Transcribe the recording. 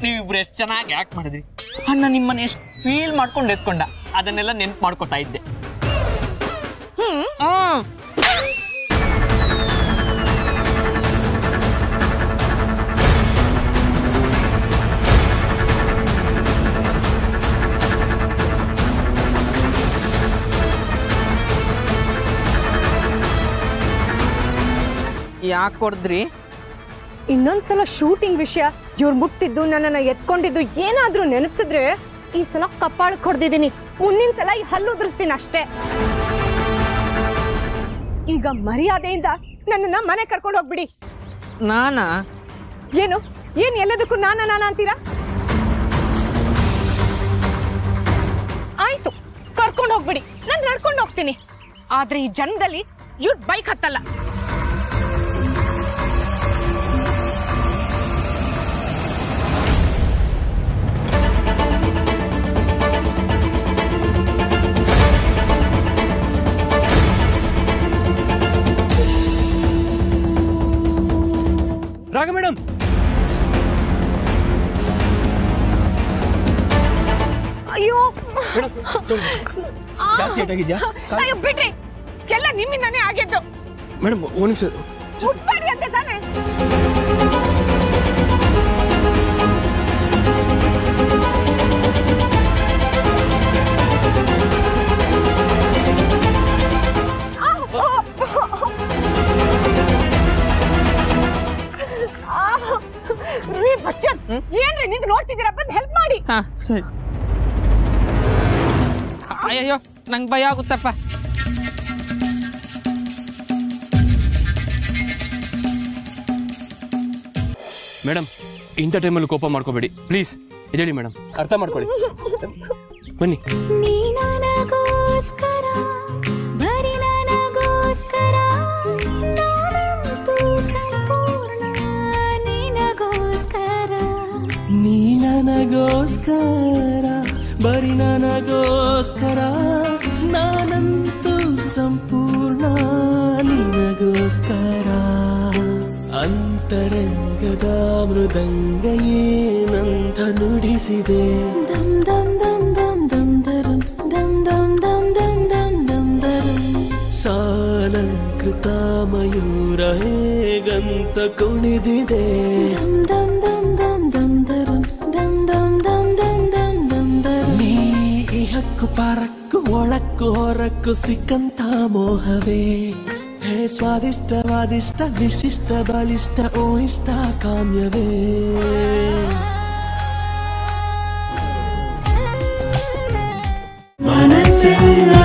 ನೀವಿಬ್ರು ಎಷ್ಟು ಚೆನ್ನಾಗಿ ಆಕ್ಟ್ ಮಾಡಿದ್ರಿ ಅಣ್ಣ ನಿಮ್ಮನ್ನ ಎಷ್ಟು ಫೀಲ್ ಮಾಡ್ಕೊಂಡು ಎತ್ಕೊಂಡ ಅದನ್ನೆಲ್ಲ ನೆನ್ಪು ಮಾಡ್ಕೊತಾ ಇದ್ದೆ ಹ್ಮ್ ಯಾಕೆ ಕೊಡಿದ್ರಿ ಇನ್ನೊಂದ್ಸಲ ಶೂಟಿಂಗ್ ವಿಷಯ ಇವ್ರು ಮುಟ್ಟಿದ್ದು ನನ್ನನ್ನ ಎತ್ಕೊಂಡಿದ್ದು ಏನಾದ್ರೂ ನೆನಪಿಸಿದ್ರೆ ಈ ಸಲ ಕಪ್ಪಾಳ ಹೊಡೆದಿದ್ದೀನಿ ಮುಂದಿನ ಸಲ ಈ ಹಲ್ಲು ಉದುರಿಸ್ತೀನಿ ಅಷ್ಟೇ ಈಗ ಮರ್ಯಾದೆಯಿಂದ ನನ್ನನ್ನ ಮನೆ ಕರ್ಕೊಂಡು ಹೋಗ್ಬಿಡಿ ನಾನಾ ಏನು ಏನ್ ಎಲ್ಲದಕ್ಕೂ ನಾನ ನಾನ ಅಂತೀರಾ ಆಯ್ತು ಕರ್ಕೊಂಡು ಹೋಗ್ಬಿಡಿ ನಾನು ನಡ್ಕೊಂಡು ಹೋಗ್ತೀನಿ ಆದ್ರೆ ಈ ಜನ್ಮದಲ್ಲಿ ಇವ್ರ ಬೈಕ್ ಹತ್ತಲ್ಲ ರಾಗ ಮೇಡಮ್ ಅಯ್ಯೋ ಜಾಸ್ತಿ ಏಟಾಗಿದ್ಯಾ ಅಯ್ಯೋ ಬಿಡ್ರಿ ಎಲ್ಲ ನಿಮ್ಮಿಂದಾನೇ ಆಗಿದ್ದು ಮೇಡಮ್ ಒಂದು ನಿಮಿಷ ಮುಟ್ಬೇಡಿ ಅಂತ ತಾನೆ ರೀ ಬಚ್ಚನ್ ಏನ್ರಿ ನಿಂತು ನೋಡ್ತಿದ್ದೀರಾ ಬಂದು ಹೆಲ್ಪ್ ಮಾಡಿ ಹಾ ಸರಿ ಅಯ್ಯಯ್ಯೋ ನಂಗೆ ಭಯ ಆಗುತ್ತಪ್ಪ ಮೇಡಮ್ ಇಂಥ ಟೈಮಲ್ಲಿ ಕೋಪ ಮಾಡ್ಕೋಬೇಡಿ ಪ್ಲೀಸ್ ಇದೇಳಿ ಮೇಡಮ್ ಅರ್ಥ ಮಾಡ್ಕೊಳ್ಳಿ ಬನ್ನಿ ನೀ ನನಗೋಸ್ಕರ ಬರೀ ನನಗೋಸ್ಕರ ನಾನಂತೂ ಸಂಪೂರ್ಣ ನಿನಗೋಸ್ಕರ ನೀ ನನಗೋಸ್ಕರ ಬರೀ ನನಗೋಸ್ಕರ ನಾನಂತೂ ಸಂಪೂರ್ಣ ನಿನಗೋಸ್ಕರ ಅಂತರಂಗದ ಮೃದಂಗ ಏನಂತ ನುಡಿಸಿದೆ ದಮ್ ದಮ್ ದಮ್ ದಮ್ ದಮ್ ದರುಂ ದಮ್ ದಮ್ ದಮ್ ದಮ್ ದಮ್ ದಮ್ ದರುಂ ಸಾಲಂಕೃತ ಮಯೂರ ಹೇಗಂತ ಕುಣಿದಿದೆ ದಮ್ ದಮ್ ದಮ್ ದಮ್ ದಮ್ ದರುಂ ದಮ್ ದಮ್ ದಮ್ ದಮ್ ದಮ್ ದಮ್ ದರುಂ ನೀ ಇಹಕ್ಕು ಪರಕ್ಕು ಒಳಕ್ಕು ಹೊರಕ್ಕು ಸಿಕ್ಕಂತ ಮೋಹವೇ ಹೇ ಸ್ವಾದಿಷ್ಟವಾದಿಷ್ಟ ವಿಶಿಷ್ಟ ಬಲಿಷ್ಠ ಊಹಿಷ್ಟ ಕಾಮ್ಯವೇ ಮನಸ್ಸೆಲ್ಲ